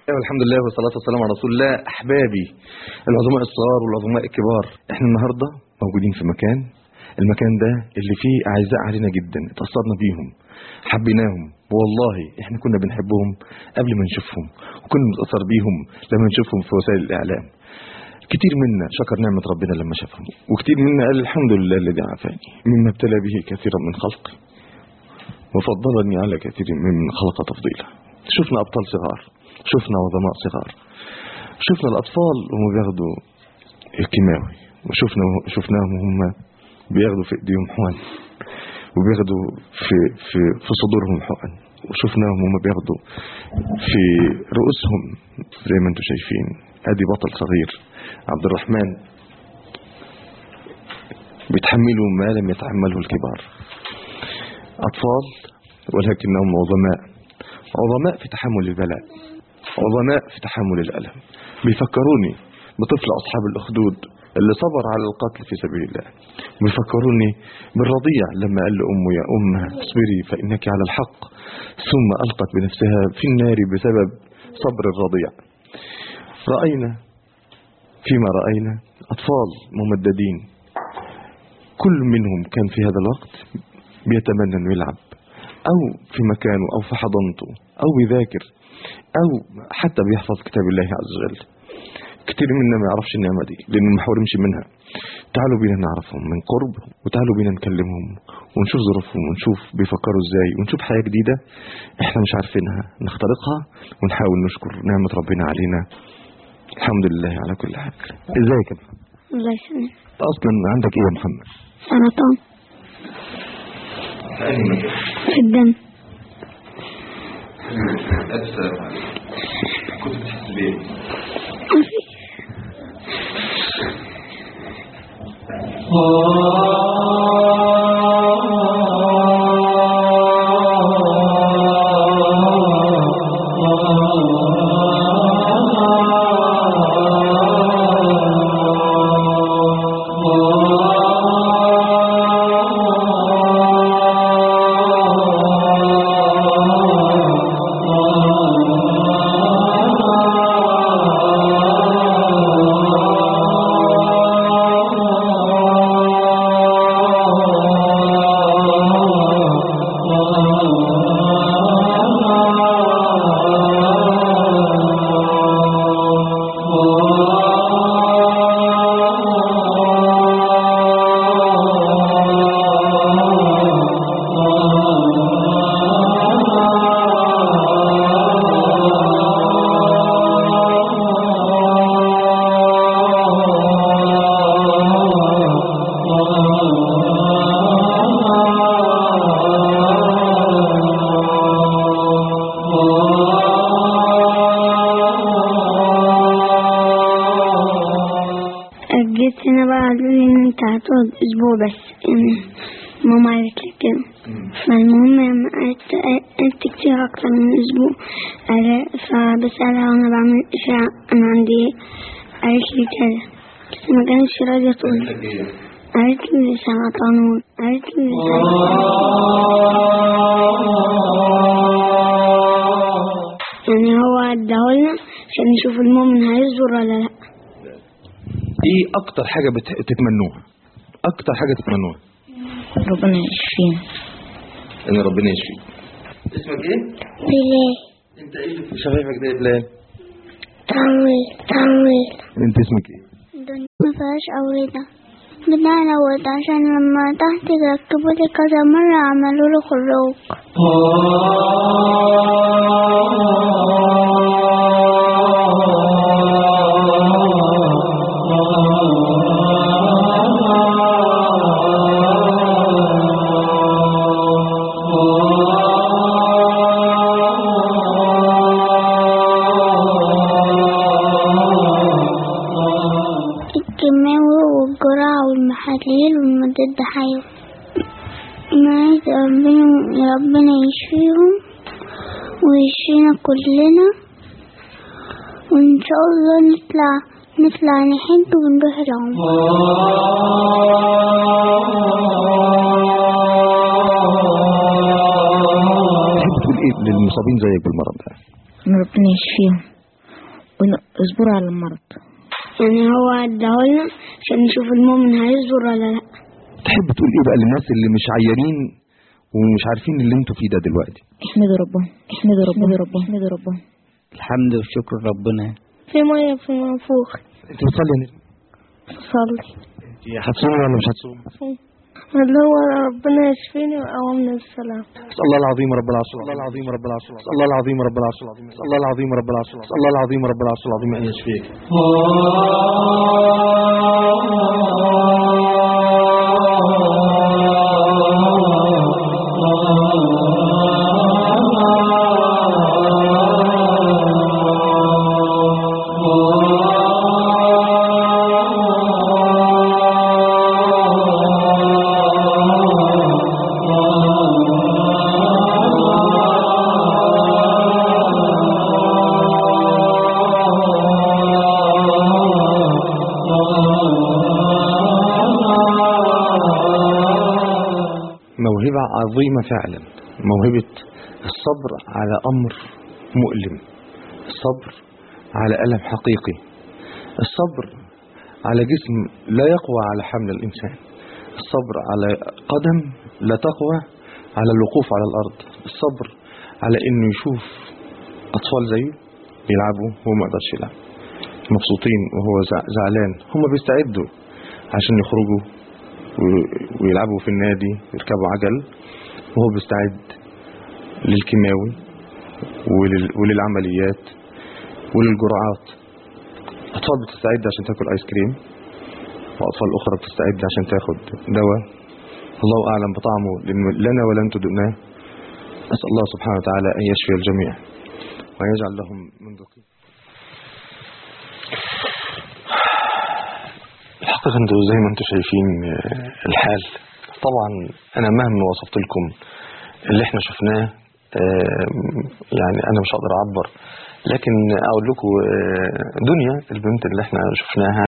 الحمد لله والصلاة والسلام على رسول الله أحبابي العظماء الصغار والعظماء الكبار احنا النهاردة موجودين في مكان المكان ده اللي فيه أعزاء علينا جدا اتأثرنا بيهم حبيناهم والله احنا كنا بنحبهم قبل ما نشوفهم وكنا بنتأثر بيهم لما نشوفهم في وسائل الإعلام كتير منا شكر نعمة ربنا لما شافهم وكتير منا قال الحمد لله الذي عافاني مما ابتلى به كثيرا من خلقي وفضلني على كثير من خلق تفضيلا شفنا أبطال صغار شفنا عظماء صغار شفنا الأطفال وهم بياخدوا الكيماوي وشفنا شفناهم وهم بياخدوا في ايديهم حقن وبياخدوا في في في صدورهم حقن وشفناهم وهم بياخدوا في رؤوسهم زي ما انتم شايفين ادي بطل صغير عبد الرحمن بيتحملوا ما لم يتحمله الكبار اطفال ولكنهم عظماء عظماء في تحمل البلاء عظماء في تحمل الألم بيفكروني بطفل أصحاب الأخدود اللي صبر على القتل في سبيل الله بيفكروني بالرضيع لما قال لأمه يا أمها اصبري فإنك على الحق ثم ألقت بنفسها في النار بسبب صبر الرضيع رأينا فيما رأينا أطفال ممددين كل منهم كان في هذا الوقت بيتمنى أنه يلعب أو في مكانه أو في حضانته أو بيذاكر أو حتى بيحفظ كتاب الله عز وجل كتير منا ما يعرفش النعمة دي لأنه ما حرمش منها تعالوا بينا نعرفهم من قرب وتعالوا بينا نكلمهم ونشوف ظروفهم ونشوف بيفكروا ازاي ونشوف حياة جديدة احنا مش عارفينها نخترقها ونحاول نشكر نعمة ربنا علينا الحمد لله على كل حال ازيك يا محمد الله يسلمك اصلا عندك ايه يا محمد سرطان في الدم السلام عليكم كنت بتحس بايه جيت هنا بقى قالوا لي ان انت هتقعد اسبوع بس يعني ماما قالت لي كده فالمهم لما قعدت قعدت كتير اكتر من اسبوع قال- فبسألها وانا بعمل اشعة انا عندي ايه قالت لي كده بس ما كانتش راضية تقول لي. قالت لي سرطان و- قالت لي يعني هو اداهولنا عشان نشوف المؤمن هيصبر ولا لا ايه اكتر حاجة بت- بتتمنوها اكتر حاجة تتمنوها ربنا يشفينا ان ربنا يشفيك اسمك ايه بلال انت ايه اللي في شفايفك ده يا بلال طويل طويل انت اسمك ايه الدنيا ما فيهاش أوردة بدأنا نوت عشان لما تحت ركبوا لي كذا مرة عملوا له خروج الكيماوي والجرعة والمحاليل والمضاد حيوي نعيد ربنا ربنا يشفيهم ويشفينا كلنا وإن شاء الله نطلع نطلع نحج ونروح العمرة تحب تقول ايه للمصابين زيك بالمرض ده إن ربنا يشفيهم اصبر على المرض يعني هو اداهولنا عشان نشوف المؤمن هيصبر ولا لا تحب تقول ايه بقى للناس اللي مش عيانين ومش عارفين اللي انتوا فيه ده دلوقتي احمد ربنا احمد ربنا احمد ربنا الحمد والشكر ربنا في ميه في منفوخ انت بتصلي يا نجم صلي انت هتصومي ولا مش هتصومي اللي هو ربنا يشفيني ويقومني بالسلام صلى الله العظيم رب العرش صلى الله العظيم رب العرش صلى الله العظيم رب العرش صلى الله العظيم رب العرش صلى الله العظيم رب العرش العظيم ان يشفيك موهبة عظيمة فعلا موهبة الصبر على أمر مؤلم الصبر على ألم حقيقي الصبر على جسم لا يقوى على حمل الإنسان الصبر على قدم لا تقوى على الوقوف على الأرض الصبر على إنه يشوف أطفال زيه بيلعبوا وهو ما يقدرش يلعب مبسوطين وهو زع- زعلان هم بيستعدوا عشان يخرجوا و- ويلعبوا في النادي ويركبوا عجل وهو بيستعد للكيماوي ولل- وللعمليات وللجرعات أطفال بتستعد عشان تاكل آيس كريم وأطفال أخرى بتستعد عشان تاخد دواء الله أعلم بطعمه لأن لنا ولا أنتم دقناه أسأل الله سبحانه وتعالى أن يشفي الجميع ويجعل لهم من ذقين الحقيقة انتوا زي ما انتوا شايفين آه، الحال طبعا انا مهما وصفت لكم اللي احنا شفناه آه، يعني انا مش هقدر اعبر لكن اقول لكم آه، دنيا البنت اللي احنا شفناها